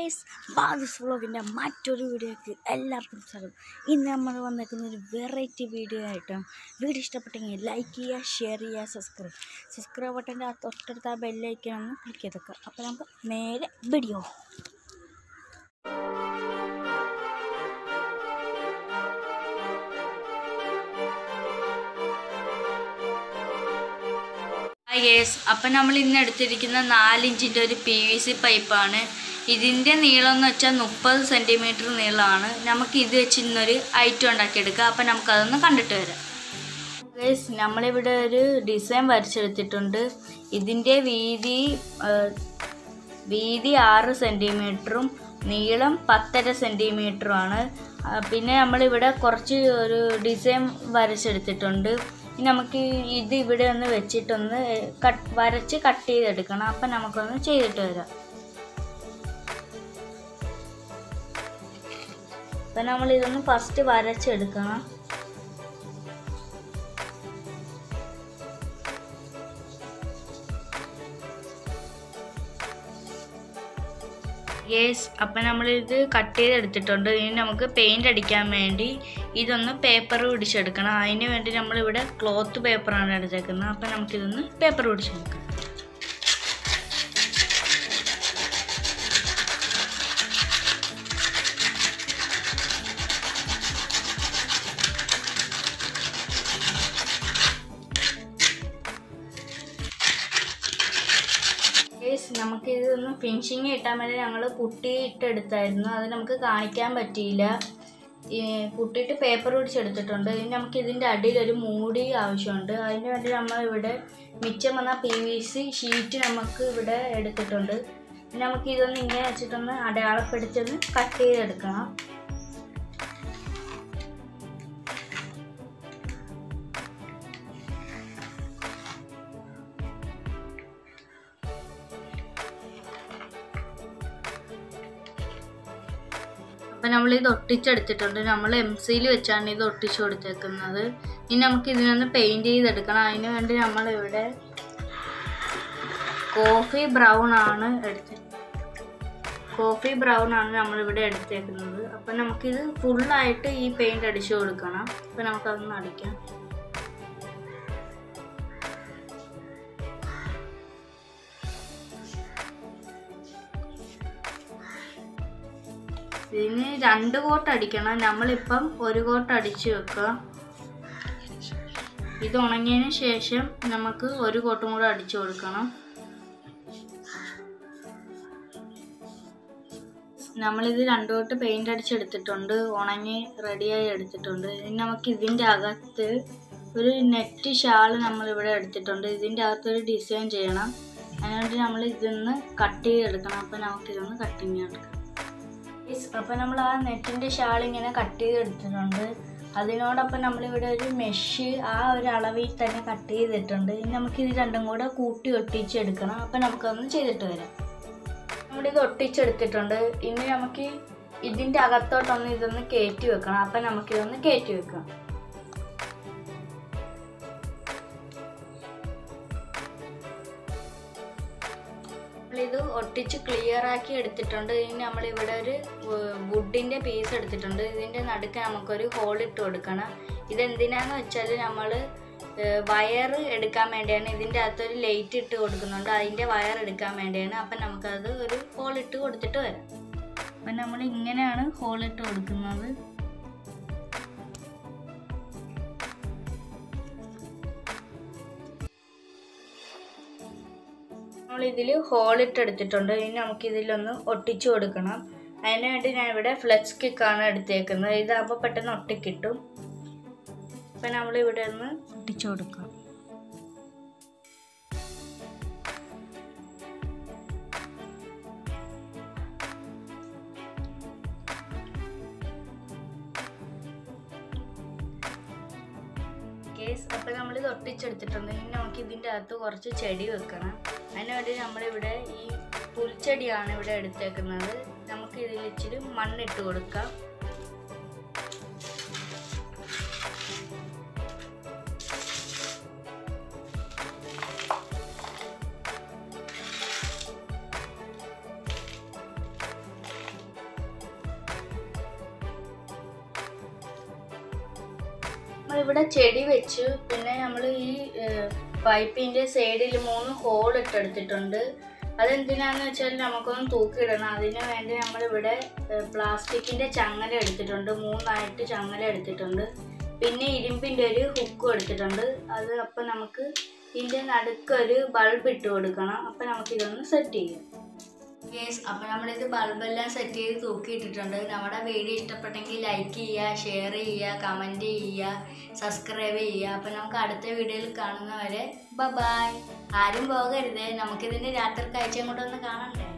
guys ബാദുസ് വ്ളോഗിൻ്റെ മറ്റൊരു വീഡിയോയ്ക്ക് എല്ലാവർക്കും സ്വാഗതം ഇന്ന് നമ്മൾ വന്നേക്കുന്ന ഒരു വെറൈറ്റി വീഡിയോ ആയിട്ടാണ് വീഡിയോ ഇഷ്ടപ്പെട്ടെങ്കിൽ ലൈക്ക് ചെയ്യുക ഷെയർ ചെയ്യുക സബ്സ്ക്രൈബ് സബ്സ്ക്രൈബ് ബട്ടൻ്റെ ആ തൊട്ടടുത്ത ആ ബെല്ലൈക്കണമെന്ന് ക്ലിക്ക് ചെയ്തേക്കുക അപ്പോൾ നമുക്ക് നേരെ വീഡിയോ യെസ് അപ്പം നമ്മൾ ഇന്ന് എടുത്തിരിക്കുന്ന നാലിഞ്ചിൻ്റെ ഒരു പി വി സി പൈപ്പാണ് ഇതിൻ്റെ നീളം എന്ന് വെച്ചാൽ മുപ്പത് സെൻറ്റിമീറ്റർ നീളമാണ് നമുക്ക് ഇത് വെച്ച് ഇന്നൊരു ഐറ്റം ഉണ്ടാക്കിയെടുക്കാം അപ്പം നമുക്കതൊന്ന് കണ്ടിട്ട് വരാം ഗേസ് നമ്മളിവിടെ ഒരു ഡിസൈൻ വരച്ചെടുത്തിട്ടുണ്ട് ഇതിൻ്റെ വീതി ആ, വീതി ആറ് സെൻറ്റിമീറ്ററും നീളം പത്തര സെൻറ്റിമീറ്ററുമാണ് പിന്നെ നമ്മളിവിടെ കുറച്ച് ഒരു ഡിസൈൻ വരച്ചെടുത്തിട്ടുണ്ട് ഇനി നമുക്ക് ഇത് ഇവിടെ ഒന്ന് വെച്ചിട്ടൊന്ന് കട്ട് വരച്ച് കട്ട് ചെയ്തെടുക്കണം അപ്പം നമുക്കൊന്ന് ചെയ്തിട്ട് വരാം അപ്പം നമ്മൾ ഇതൊന്ന് ഫസ്റ്റ് വരച്ചെടുക്കണം യെസ് അപ്പം നമ്മളിത് കട്ട് ചെയ്തെടുത്തിട്ടുണ്ട് ഇനി നമുക്ക് പെയിൻ്റ് അടിക്കാൻ വേണ്ടി ഇതൊന്ന് പേപ്പർ പിടിച്ചെടുക്കണം അതിന് വേണ്ടി നമ്മളിവിടെ ക്ലോത്ത് പേപ്പറാണ് എടുത്തേക്കുന്നത് അപ്പം നമുക്കിതൊന്ന് പേപ്പർ പിടിച്ചെടുക്കാം ഗേസ് നമുക്ക് ഇതൊന്ന് ഫിനിഷിങ് കിട്ടാൻ വേണ്ടി ഞങ്ങൾ പുട്ടിയിട്ടെടുത്തായിരുന്നു അത് നമുക്ക് കാണിക്കാൻ പറ്റിയില്ല ഈ പുട്ടിയിട്ട് പേപ്പർ പിടിച്ചെടുത്തിട്ടുണ്ട് ഇനി നമുക്ക് ഇതിൻ്റെ അടിയിൽ ഒരു മൂടി ആവശ്യമുണ്ട് അതിന് വേണ്ടി നമ്മൾ ഇവിടെ മിച്ചം വന്ന പി വി സി ഷീറ്റ് നമുക്ക് ഇവിടെ എടുത്തിട്ടുണ്ട് ഇനി നമുക്ക് ഇതൊന്ന് ഇങ്ങനെ വെച്ചിട്ടൊന്ന് അടയാളപ്പെടുത്തൊന്ന് കട്ട് ചെയ്തെടുക്കണം അപ്പം നമ്മൾ ഇത് ഒട്ടിച്ചെടുത്തിട്ടുണ്ട് നമ്മൾ എം സിയിൽ വെച്ചാണ് ഇത് ഒട്ടിച്ചു കൊടുത്തേക്കുന്നത് ഇനി നമുക്ക് ഇതിനൊന്ന് പെയിൻറ് ചെയ്തെടുക്കണം അതിന് വേണ്ടി നമ്മൾ ഇവിടെ കോഫി ബ്രൗൺ ആണ് എടുത്ത് കോഫി ബ്രൗൺ ആണ് നമ്മളിവിടെ എടുത്തേക്കുന്നത് അപ്പം നമുക്കിത് ഫുള്ളായിട്ട് ഈ പെയിൻറ് അടിച്ചു കൊടുക്കണം അപ്പം നമുക്കതൊന്ന് അടിക്കാം ഇതിന് രണ്ട് കോട്ട് അടിക്കണം നമ്മളിപ്പം ഒരു കോട്ട് അടിച്ചു വെക്കുക ഇത് ഉണങ്ങിയതിന് ശേഷം നമുക്ക് ഒരു കോട്ടും കൂടെ അടിച്ചു കൊടുക്കണം നമ്മളിത് രണ്ട് കോട്ട് പെയിന്റ് അടിച്ചെടുത്തിട്ടുണ്ട് ഉണങ്ങി റെഡിയായി എടുത്തിട്ടുണ്ട് ഇനി നമുക്ക് ഇതിൻ്റെ അകത്ത് ഒരു നെറ്റ് ഷാൾ നമ്മളിവിടെ എടുത്തിട്ടുണ്ട് ഇതിൻ്റെ അകത്തൊരു ഡിസൈൻ ചെയ്യണം അതിനുവേണ്ടി നമ്മൾ ഇതൊന്ന് കട്ട് ചെയ്തെടുക്കണം അപ്പോൾ നമുക്കിതൊന്ന് കട്ടിങ് എടുക്കാം അപ്പോൾ നമ്മൾ ആ നെറ്റിൻ്റെ ഷാൾ ഇങ്ങനെ കട്ട് ചെയ്തെടുത്തിട്ടുണ്ട് അതിനോടൊപ്പം നമ്മളിവിടെ ഒരു മെഷ് ആ ഒരു അളവിൽ തന്നെ കട്ട് ചെയ്തിട്ടുണ്ട് ഇനി നമുക്ക് ഇത് രണ്ടും കൂടെ കൂട്ടി ഒട്ടിച്ചെടുക്കണം അപ്പം നമുക്കൊന്ന് ചെയ്തിട്ട് വരാം നമ്മളിത് ഒട്ടിച്ചെടുത്തിട്ടുണ്ട് ഇനി നമുക്ക് ഇതിൻ്റെ അകത്തോട്ടൊന്ന് ഇതൊന്ന് കയറ്റി വെക്കണം അപ്പം നമുക്കിതൊന്ന് കയറ്റി വെക്കാം നമ്മളിത് ഒട്ടിച്ച് ക്ലിയർ ആക്കി എടുത്തിട്ടുണ്ട് ഇനി നമ്മളിവിടെ ഒരു വുഡിൻ്റെ പീസ് എടുത്തിട്ടുണ്ട് ഇതിൻ്റെ നടുക്ക് നമുക്കൊരു ഹോൾ ഇട്ട് കൊടുക്കണം ഇതെന്തിനാന്ന് വെച്ചാൽ നമ്മൾ വയർ എടുക്കാൻ വേണ്ടിയാണ് ഇതിൻ്റെ അകത്തൊരു ലൈറ്റ് ഇട്ട് കൊടുക്കുന്നുണ്ട് അതിൻ്റെ വയർ എടുക്കാൻ വേണ്ടിയാണ് അപ്പം നമുക്കത് ഒരു ഹോൾ ഇട്ട് കൊടുത്തിട്ട് വരാം അപ്പം നമ്മൾ ഇങ്ങനെയാണ് ഹോൾ ഇട്ട് കൊടുക്കുന്നത് നമ്മൾ ഇതിൽ ഹോളിട്ട് എടുത്തിട്ടുണ്ട് ഇനി നമുക്ക് ഇതിലൊന്ന് ഒട്ടിച്ചു കൊടുക്കണം അതിന് വേണ്ടി ഞാൻ ഇവിടെ ഫ്ലെക്സ് കിക്കാണ് എടുത്തേക്കുന്നത് ഇതാകുമ്പോൾ പെട്ടെന്ന് ഒട്ടിക്കിട്ടും അപ്പം നമ്മൾ ഇവിടെ ഒന്ന് ഒട്ടിച്ചു കൊടുക്കാം കേസ് അപ്പം നമ്മളിത് ഒട്ടിച്ചെടുത്തിട്ടുണ്ട് ഇനി നമുക്ക് ഇതിൻ്റെ അകത്ത് കുറച്ച് ചെടി വെക്കണം അതിന് വേണ്ടി നമ്മളിവിടെ ഈ പുൽച്ചെടിയാണ് ഇവിടെ എടുത്തേക്കുന്നത് നമുക്ക് ഇതിൽ ഇച്ചിരി മണ്ണിട്ട് കൊടുക്കാം നമ്മളിവിടെ ചെടി വെച്ചു പിന്നെ നമ്മൾ ഈ പൈപ്പിന്റെ സൈഡിൽ മൂന്ന് ഹോൾ ഇട്ടെടുത്തിട്ടുണ്ട് അതെന്തിനാന്ന് വെച്ചാൽ നമുക്കൊന്ന് തൂക്കിയിടണം അതിന് വേണ്ടി നമ്മളിവിടെ പ്ലാസ്റ്റിക്കിന്റെ ചങ്ങല എടുത്തിട്ടുണ്ട് മൂന്നായിട്ട് ചങ്ങല എടുത്തിട്ടുണ്ട് പിന്നെ ഇരുമ്പിന്റെ ഒരു ഹുക്കും എടുത്തിട്ടുണ്ട് അത് അപ്പം നമുക്ക് ഇതിന്റെ നടുക്കൊരു ബൾബ് ഇട്ട് കൊടുക്കണം അപ്പം നമുക്ക് ഇതൊന്ന് സെറ്റ് ചെയ്യാം യെസ് അപ്പം നമ്മളിത് ബൾബെല്ലാം സെറ്റ് ചെയ്ത് തൂക്കിയിട്ടിട്ടുണ്ട് നമ്മുടെ വീഡിയോ ഇഷ്ടപ്പെട്ടെങ്കിൽ ലൈക്ക് ചെയ്യുക ഷെയർ ചെയ്യുക കമൻറ്റ് ചെയ്യുക സബ്സ്ക്രൈബ് ചെയ്യുക അപ്പം നമുക്ക് അടുത്ത വീഡിയോയിൽ കാണുന്നവരെ ബ ബായ് ആരും പോകരുത് നമുക്കിതിൻ്റെ രാത്രി കാഴ്ചയും കൂടെ ഒന്ന് കാണണ്ടേ